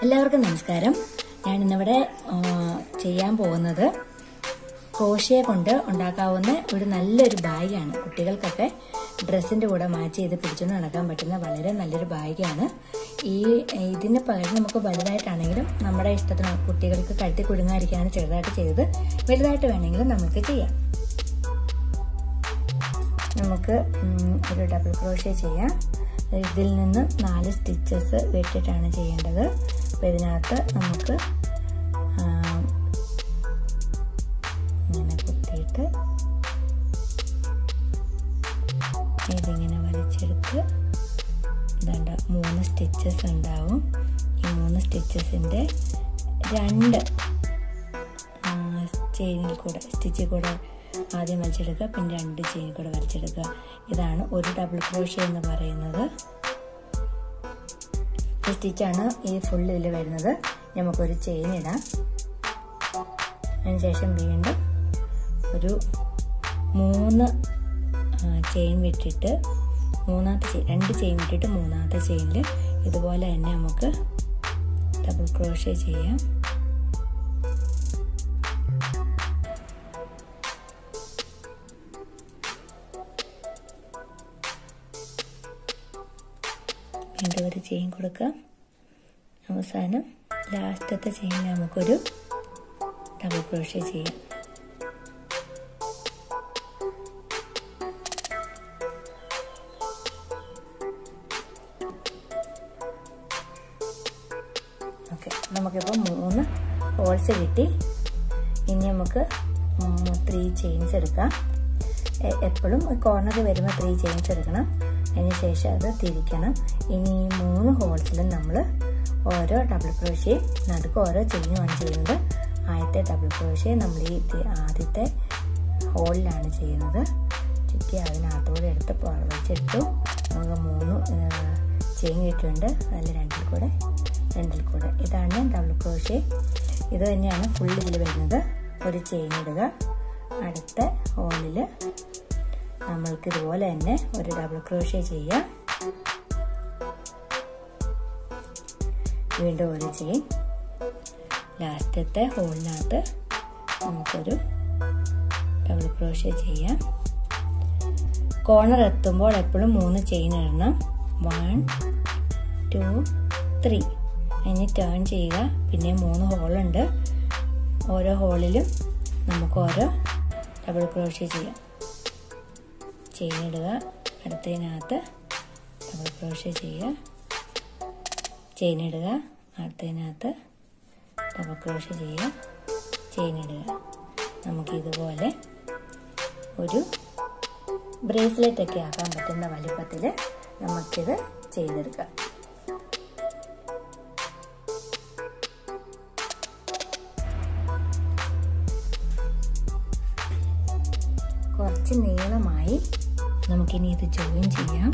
എല്ലാവർക്കും നമസ്കാരം ഞാൻ ഇന്നിവിടെ ആ, ചെയ്യാൻ പോകുന്നത് ക്രോഷ്യ കൊണ്ട് ഉണ്ടാക്കാവുന്ന ഒരു നല്ലൊരു ബാഗാണ് കുട്ടികൾക്കൊക്കെ ഡ്രസ്സിന്റെ കൂടെ മാച്ച് ചെയ്ത് പിടിച്ചുകൊണ്ട് നടക്കാൻ പറ്റുന്ന വളരെ നല്ലൊരു ബാഗാണ് ഈ ഇതിന് പകരം നമുക്ക് വലുതായിട്ടാണെങ്കിലും നമ്മുടെ ഇഷ്ടത്തിന് കുട്ടികൾക്ക് കഴുത്തി കുടുങ്ങാതിരിക്കാണ് ചെറുതായിട്ട് ചെയ്തത് വലുതായിട്ട് വേണമെങ്കിലും നമുക്ക് ചെയ്യാം നമുക്ക് ഉം, ഒരു ഡബിൾ ക്രോഷ്യ ചെയ്യാം ഇതിൽ നിന്ന് നാല് സ്റ്റിച്ചസ് വെട്ടിട്ടാണ് ചെയ്യേണ്ടത് അപ്പോൾ ഇതിനകത്ത് നമുക്ക് ആ, ഇങ്ങനെ കുത്തിയിട്ട് ഇതിങ്ങനെ വലിച്ചെടുത്ത് ഇതാണ്ട മൂന്ന് സ്റ്റിച്ചസ് ഉണ്ടാവും ഈ മൂന്ന് സ്റ്റിച്ചസിൻ്റെ രണ്ട് ചെയിനിൽ കൂടെ സ്റ്റിച്ചിൽ കൂടെ ആദ്യം വലിച്ചെടുക്കുക പിന്നെ രണ്ട് ചെയിനിൽ കൂടെ വലിച്ചെടുക്കുക ഇതാണ് ഒരു ഡബിൾ ക്രോഷ്യ എന്ന് പറയുന്നത് ഈ സ്റ്റിച്ചാണ് ഈ ഫുൾ ഇതിൽ വരുന്നത് നമുക്കൊരു ചെയിൻ ഇടാം അതിനുശേഷം വീണ്ടും ഒരു മൂന്ന് ചെയിൻ വിട്ടിട്ട് മൂന്നാമത്തെ ചെയിൻ രണ്ട് ചെയിൻ വിട്ടിട്ട് മൂന്നാമത്തെ ചെയിനിൽ ഇതുപോലെ തന്നെ നമുക്ക് ഡബിൾ ക്രോഷ്യ ചെയ്യാം വീണ്ടും ഒരു ചെയിൻ കൊടുക്കാം അവസാനം ലാസ്റ്റത്തെ ചെയിനിൽ നമുക്കൊരു ഡബിൾ ക്രോഷ്യ ചെയ്യാം ഓക്കെ നമുക്കിപ്പോൾ മൂന്ന് ഹോൾസ് കിട്ടി ഇനി നമുക്ക് ത്രീ ചെയിൻസ് എടുക്കാം എപ്പോഴും കോർണറിൽ വരുമ്പോൾ ത്രീ ചെയിൻസ് എടുക്കണം അതിന് ശേഷം അത് തിരിക്കണം ഇനി ഈ മൂന്ന് ഹോൾസിലും നമ്മൾ ഓരോ ഡബിൾ ക്രോഷ്യം നടുക്ക് ഓരോ ചെയിനുമാണ് ചെയ്യുന്നത് ആദ്യത്തെ ഡബിൾ ക്രോഷ്യം നമ്മൾ ഈ ആദ്യത്തെ ഹോളിലാണ് ചെയ്യുന്നത് ചുറ്റി അതിനകത്തൂടെ എടുത്ത് വെച്ചെടുത്തു നമുക്ക് മൂന്ന് ചെയിൻ കിട്ടിയിട്ടുണ്ട് അതിൽ രണ്ടിൽ കൂടെ രണ്ടിൽ കൂടെ ഇതാണ് ഡബിൾ ക്രോഷ്യ ഇത് തന്നെയാണ് ഫുൾ ഇതിൽ വരുന്നത് ഒരു ചെയിൻ ഇടുക അടുത്ത ഹോളിൽ നമ്മൾക്ക് ഇതുപോലെ തന്നെ ഒരു ഡബിൾ ക്രോഷ്യ ചെയ്യാം വീണ്ടും ഒരു ചെയിൻ ലാസ്റ്റത്തെ ഹോളിനകത്ത് നമുക്കൊരു ഡബിൾ ക്രോഷ്യ ചെയ്യാം കോർണർ എത്തുമ്പോൾ എപ്പോഴും മൂന്ന് ചെയിൻ ഇടണം വൺ ടു ത്രീ അതിന് ടേൺ ചെയ്യുക പിന്നെ മൂന്ന് ഹോളുണ്ട് ഓരോ ഹോളിലും നമുക്ക് ഓരോ ഡബിൾ ക്രോഷ്യ ചെയ്യാം ചെയിൻ ഇടുക അടുത്തതിനകത്ത് ഡബിൾ ക്രോഷ്യ ചെയ്യുക ചെയിൻ ഇടുക അടുത്തതിനകത്ത് ഡബിൾ ക്രോഷ്യ ചെയ്യുക ചെയിൻ ഇടുക നമുക്ക് ഇതുപോലെ ഒരു ബ്രേസ്ലെറ്റ് ഒക്കെ ആക്കാൻ പറ്റുന്ന വലിപ്പത്തിൽ നമുക്കിത് ചെയ്തെടുക്കാം കുറച്ച് നീളമായി നമുക്കിനി ഇത് ജോയിൻ ചെയ്യാം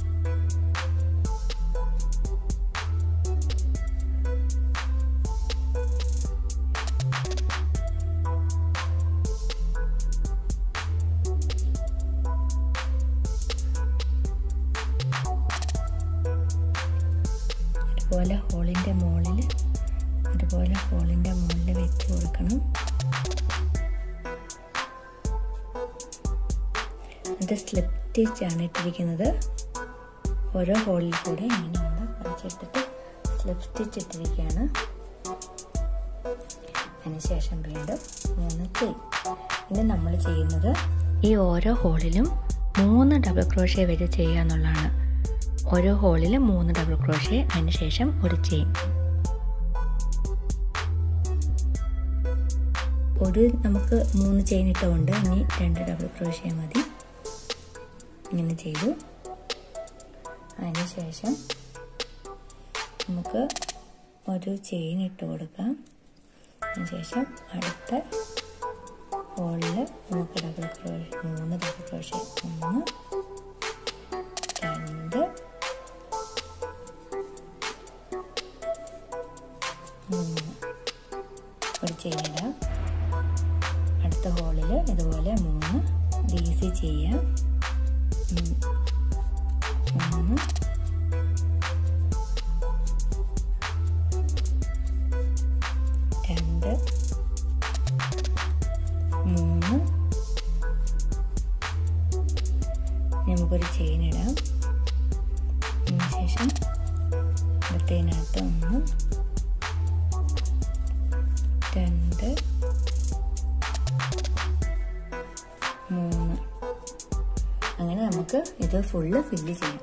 അതുപോലെ ഹോളിൻ്റെ മുകളിൽ അതുപോലെ ഹോളിൻ്റെ മുകളിൽ വെച്ച് കൊടുക്കണം ഇത് സ്ലിപ്പ് സ്റ്റിച്ചാണ് ഇട്ടിരിക്കുന്നത് ഓരോ ഹോളിൽ കൂടെ ഇങ്ങനെ നമ്മൾ വരച്ചെടുത്തിട്ട് സ്ലിപ്പ് സ്റ്റിച്ച് ഇട്ടിരിക്കുകയാണ് അതിനുശേഷം വീണ്ടും മൂന്ന് ചെയിൻ ഇനി നമ്മൾ ചെയ്യുന്നത് ഈ ഓരോ ഹോളിലും മൂന്ന് ഡബിൾ ക്രോഷ്യ വെച്ച് ചെയ്യുക എന്നുള്ളതാണ് ഓരോ ഹോളിലും മൂന്ന് ഡബിൾ ക്രോഷ്യ അതിനുശേഷം ഒരു ചെയിൻ ഒരു നമുക്ക് മൂന്ന് ചെയിൻ ഇട്ടുകൊണ്ട് ഇനി രണ്ട് ഡബിൾ ക്രോഷ്യ മതി ഇങ്ങനെ ചെയ്തു അതിനുശേഷം നമുക്ക് ഒരു ചെയിൻ ഇട്ട് കൊടുക്കാം അതിനുശേഷം അടുത്ത ഹോളിൽ നമുക്ക് ഡബിൾ ക്രോഷ്യ മൂന്ന് ഡബിൾ ക്രോഷ്യ ഒന്ന് രണ്ട് മൂന്ന് ഒരു ചെയിൻ ഇടാം അടുത്ത ഹോളിൽ ഇതുപോലെ മൂന്ന് ഡി സി ചെയ്യാം ഒന്ന് രണ്ട് മൂന്ന് നമുക്കൊരു ചെയിൻ ഇടാം അതിനുശേഷം അടുത്തതിനകത്ത് ഒന്ന് രണ്ട് മൂന്ന് അങ്ങനെ നമുക്ക് ഇത് ഫുള്ള് ഫില്ല് ചെയ്യാം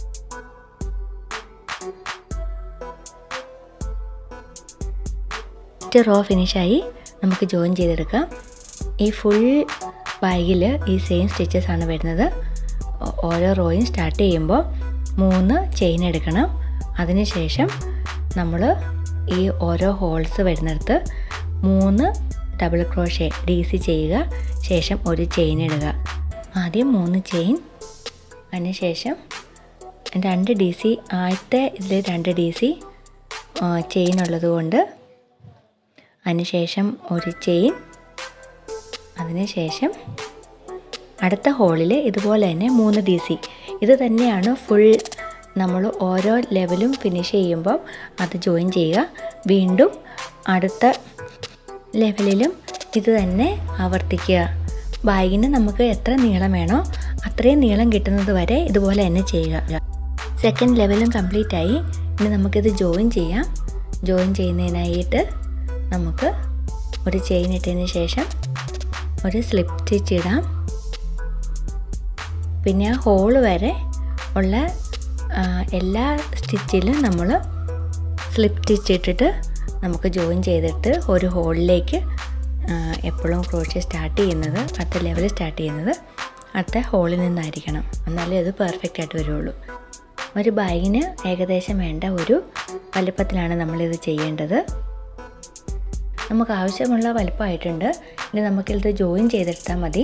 റോ ഫിനിഷായി നമുക്ക് ജോയിൻ ചെയ്തെടുക്കാം ഈ ഫുൾ ബാഗിൽ ഈ സെയിം സ്റ്റിച്ചസ് ആണ് വരുന്നത് ഓരോ റോയും സ്റ്റാർട്ട് ചെയ്യുമ്പോൾ മൂന്ന് ചെയിൻ എടുക്കണം അതിനുശേഷം നമ്മൾ ഈ ഓരോ ഹോൾസ് വരുന്നിടത്ത് മൂന്ന് ഡബിൾ ക്രോഷേ ഡി സി ചെയ്യുക ശേഷം ഒരു ചെയിൻ ഇടുക ആദ്യം മൂന്ന് ചെയിൻ അതിനുശേഷം രണ്ട് ഡി സി ആദ്യത്തെ ഇതിൽ രണ്ട് ഡി സി ചെയിൻ ഉള്ളതുകൊണ്ട് അതിനുശേഷം ഒരു ചെയിൻ അതിനുശേഷം അടുത്ത ഹോളിൽ ഇതുപോലെ തന്നെ മൂന്ന് ഡി സി ഇത് തന്നെയാണ് ഫുൾ നമ്മൾ ഓരോ ലെവലും ഫിനിഷ് ചെയ്യുമ്പോൾ അത് ജോയിൻ ചെയ്യുക വീണ്ടും അടുത്ത ലെവലിലും ഇത് തന്നെ ആവർത്തിക്കുക ബാഗിന് നമുക്ക് എത്ര നീളം വേണോ അത്രയും നീളം കിട്ടുന്നത് വരെ ഇതുപോലെ തന്നെ ചെയ്യുക സെക്കൻഡ് ലെവലും കംപ്ലീറ്റ് ആയി ഇനി നമുക്കിത് ജോയിൻ ചെയ്യാം ജോയിൻ ചെയ്യുന്നതിനായിട്ട് നമുക്ക് ഒരു ചെയിൻ ഇട്ടതിന് ശേഷം ഒരു സ്ലിപ്പ് സ്റ്റിച്ച് ഇടാം പിന്നെ ആ ഹോള് വരെ ഉള്ള എല്ലാ സ്റ്റിച്ചിലും നമ്മൾ സ്ലിപ്പ് സ്റ്റിച്ച് ഇട്ടിട്ട് നമുക്ക് ജോയിൻ ചെയ്തിട്ട് ഒരു ഹോളിലേക്ക് എപ്പോഴും ക്രോഷ്യ സ്റ്റാർട്ട് ചെയ്യുന്നത് അടുത്ത ലെവൽ സ്റ്റാർട്ട് ചെയ്യുന്നത് അടുത്ത ഹോളിൽ നിന്നായിരിക്കണം എന്നാലേ അത് പെർഫെക്റ്റ് ആയിട്ട് വരുള്ളൂ ഒരു ബാഗിന് ഏകദേശം വേണ്ട ഒരു വലുപ്പത്തിലാണ് നമ്മളിത് ചെയ്യേണ്ടത് നമുക്ക് ആവശ്യമുള്ള വലുപ്പമായിട്ടുണ്ട് ഇനി നമുക്കിത് ജോയിൻ ചെയ്തെടുത്താൽ മതി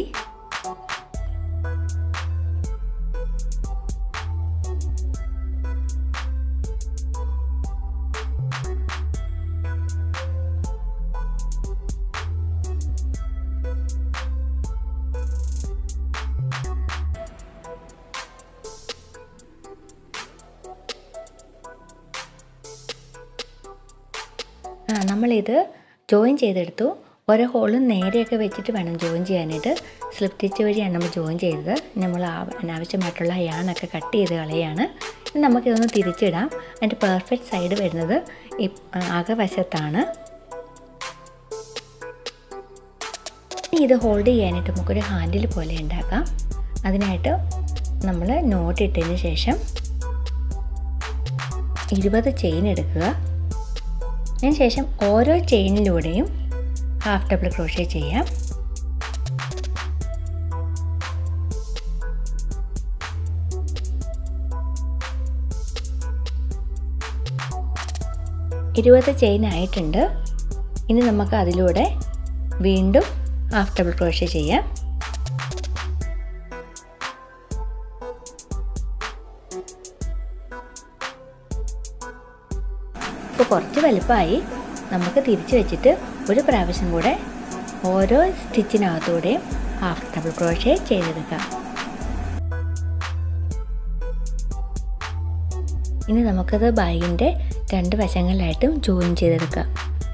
ആ നമ്മളിത് ജോയിൻ ചെയ്തെടുത്തു ഓരോ ഹോളും നേരെയൊക്കെ വെച്ചിട്ട് വേണം ജോയിൻ ചെയ്യാനായിട്ട് സ്ലിപ്പ് സ്റ്റിച്ച് വഴിയാണ് നമ്മൾ ജോയിൻ ചെയ്തത് നമ്മൾ അനാവശ്യമായിട്ടുള്ള യാണൊക്കെ കട്ട് ചെയ്ത് കളയാണ് ഇനി നമുക്കിതൊന്ന് തിരിച്ചിടാം അതിൻ്റെ പെർഫെക്റ്റ് സൈഡ് വരുന്നത് ഈ അകവശത്താണ് ഇനി ഇത് ഹോൾഡ് ചെയ്യാനായിട്ട് നമുക്കൊരു ഹാൻഡിൽ പോലെ ഉണ്ടാക്കാം അതിനായിട്ട് നമ്മൾ നോട്ട് ഇട്ടതിന് ശേഷം ഇരുപത് ചെയിൻ എടുക്കുക അതിന് ശേഷം ഓരോ ചെയിനിലൂടെയും ഹാഫ് ഡബിൾ ക്രോഷ്യ ചെയ്യാം ഇരുപത് ചെയിൻ ആയിട്ടുണ്ട് ഇനി നമുക്ക് അതിലൂടെ വീണ്ടും ഹാഫ് ഡബിൾ ക്രോഷ്യ ചെയ്യാം ഇപ്പോൾ കുറച്ച് വലുപ്പമായി നമുക്ക് തിരിച്ച് വെച്ചിട്ട് ഒരു പ്രാവശ്യം കൂടെ ഓരോ സ്റ്റിച്ചിനകത്തൂടെയും ഹാഫ് ഡബിൾ ക്രോഷ്യ ചെയ്തെടുക്കാം ഇനി നമുക്കത് ബാഗിൻ്റെ രണ്ട് വശങ്ങളിലായിട്ടും ജോയിൻ ചെയ്തെടുക്കാം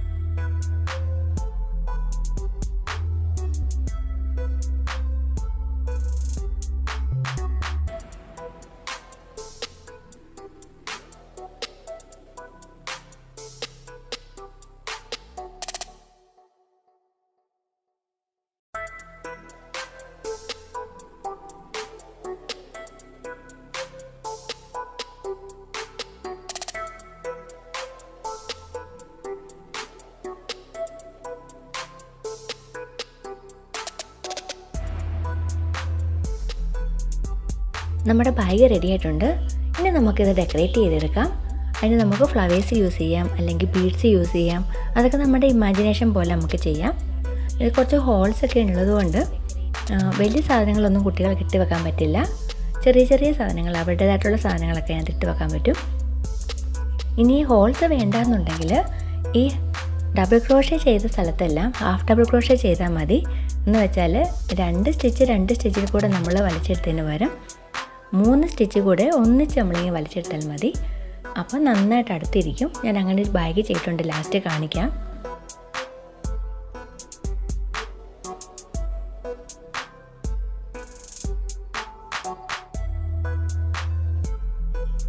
നമ്മുടെ ബാഗ് റെഡി ആയിട്ടുണ്ട് ഇനി നമുക്കിത് ഡെക്കറേറ്റ് ചെയ്തെടുക്കാം അതിന് നമുക്ക് ഫ്ലവേഴ്സ് യൂസ് ചെയ്യാം അല്ലെങ്കിൽ ബീഡ്സ് യൂസ് ചെയ്യാം അതൊക്കെ നമ്മുടെ ഇമാജിനേഷൻ പോലെ നമുക്ക് ചെയ്യാം ഇത് കുറച്ച് ഹോൾസ് ഒക്കെ ഉള്ളതുകൊണ്ട് വലിയ സാധനങ്ങളൊന്നും കുട്ടികൾക്ക് ഇട്ട് വെക്കാൻ പറ്റില്ല ചെറിയ ചെറിയ സാധനങ്ങൾ അവരുടേതായിട്ടുള്ള സാധനങ്ങളൊക്കെ അതിനകത്ത് ഇട്ട് വെക്കാൻ പറ്റും ഇനി ഈ ഹോൾസ് വേണ്ടാന്നുണ്ടെങ്കിൽ ഈ ഡബിൾ ക്രോഷ്യ ചെയ്ത സ്ഥലത്തെല്ലാം ഹാഫ് ഡബിൾ ക്രോഷ്യ ചെയ്താൽ മതി എന്ന് വെച്ചാൽ രണ്ട് സ്റ്റിച്ച് രണ്ട് സ്റ്റിച്ചിൽ കൂടെ നമ്മൾ വലിച്ചെടുത്തതിന് പകരം മൂന്ന് സ്റ്റിച്ച് കൂടെ ഒന്നിച്ച് നമ്മളിങ്ങനെ വലിച്ചെടുത്താൽ മതി അപ്പോൾ നന്നായിട്ട് അടുത്തിരിക്കും ഞാൻ അങ്ങനെ ഒരു ബാഗ് ചെയ്തിട്ടുണ്ട് ലാസ്റ്റ് കാണിക്കാം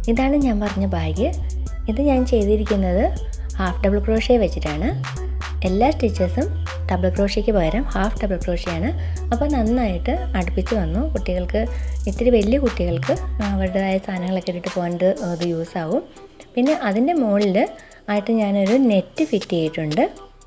ഇതാണ് ഞാൻ പറഞ്ഞ ബാഗ് ഇത് ഞാൻ ചെയ്തിരിക്കുന്നത് ഹാഫ് ഡബിൾ ക്രോഷ്യ വെച്ചിട്ടാണ് എല്ലാ സ്റ്റിച്ചസും ഡബിൾ ക്രോഷ്യയ്ക്ക് പകരം ഹാഫ് ഡബിൾ ക്രോഷ്യയാണ് അപ്പോൾ നന്നായിട്ട് അടുപ്പിച്ച് വന്നു കുട്ടികൾക്ക് ഇത്തിരി വലിയ കുട്ടികൾക്ക് അവരുടേതായ സാധനങ്ങളൊക്കെ ഇട്ടിട്ട് പോകാണ്ട് അത് യൂസ് ആവും പിന്നെ അതിൻ്റെ മുകളിൽ ആയിട്ട് ഞാനൊരു നെറ്റ് ഫിറ്റ് ചെയ്തിട്ടുണ്ട്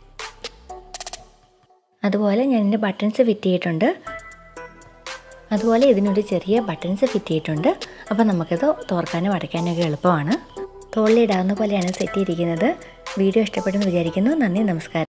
അതുപോലെ ഞാൻ എൻ്റെ ബട്ടൺസ് ഫിറ്റ് ചെയ്തിട്ടുണ്ട് അതുപോലെ ഇതിനൊരു ചെറിയ ബട്ടൺസ് ഫിറ്റ് ചെയ്തിട്ടുണ്ട് അപ്പോൾ നമുക്കിത് തുറക്കാനും അടയ്ക്കാനൊക്കെ എളുപ്പമാണ് തോളിലിടാവുന്ന പോലെയാണ് സെറ്റ് ചെയ്തിരിക്കുന്നത് വീഡിയോ ഇഷ്ടപ്പെട്ടെന്ന് വിചാരിക്കുന്നു നന്ദി നമസ്കാരം